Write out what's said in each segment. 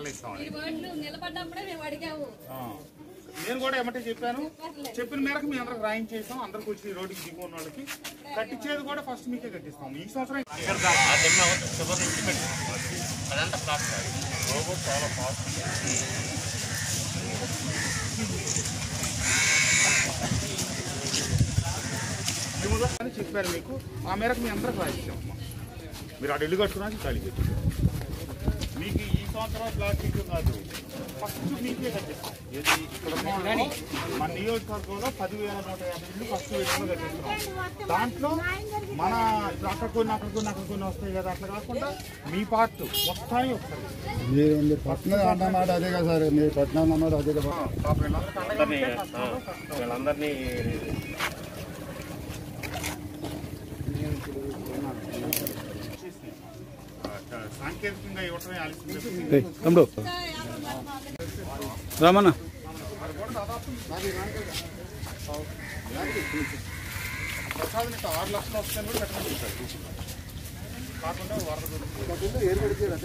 తరలిస్తాం ఈ వర్డ్లు నిలబడ్డప్పుడే మేము అడిగాము ఆ. నేను కూడా ఏమంటే చెప్పాను చెప్పిన మేరకు మీ అందరికి రాయించేసాం అందరికి వచ్చి ఈ రోడ్డుకి దిగు ఉన్న వాళ్ళకి కట్టించేది కూడా ఫస్ట్ మీకే కట్టిస్తాం ఈ సంవత్సరం అని చెప్పారు మీకు ఆ మేరకు మీ అందరికి రాయించాం మీరు అటు ఇల్లు కట్టుకున్నాక ఖాళీ చేసి మీకు ఈ సంవత్సరం ప్లాస్టిక్ కాదు ఫస్ట్ మీకే కట్టిస్తాం ఏది ఇక్కడ ఉన్న వాళ్ళలో మన నియోజకవర్గంలో పదివేల నూట యాభై ఇల్లు ఫస్ట్ విడతలో కట్టిస్తున్నాం దాంట్లో మన ఇప్పుడు అక్కడ కొన్ని అక్కడ కొన్ని అక్కడ కొన్ని వస్తాయి కదా అట్లా కాకుండా మీ పార్ట్ వస్తాయి వస్తాయి మీరు మీరు పట్నం అన్నమాట అదే కదా సార్ మీరు పట్నం అన్నమాట అదే కదా పాప వీళ్ళందరికీ అండగా ఉంటే కష్టంలో కష్టం. వీళ్ళందరినీ ఆ, సాంకేతికంగా ఇవ్వటమే ఆలస్యం తమ్ముడు రామన్న ప్రసాద్ నీకు ఆరు లక్షలు వస్తాయని కూడా పెట్టమని చెప్పాడు కాకుండా వరద గురించి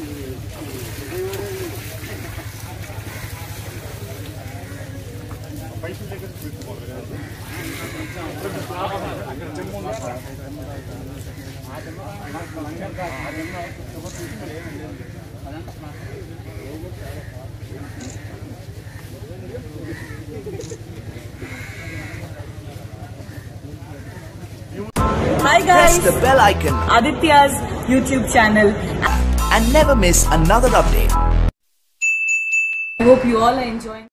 పైసల దగ్గర తీసుకోవాలి కదా Hi guys, Press the bell icon Aditya's YouTube channel. and never miss another update. I hope you all are enjoying.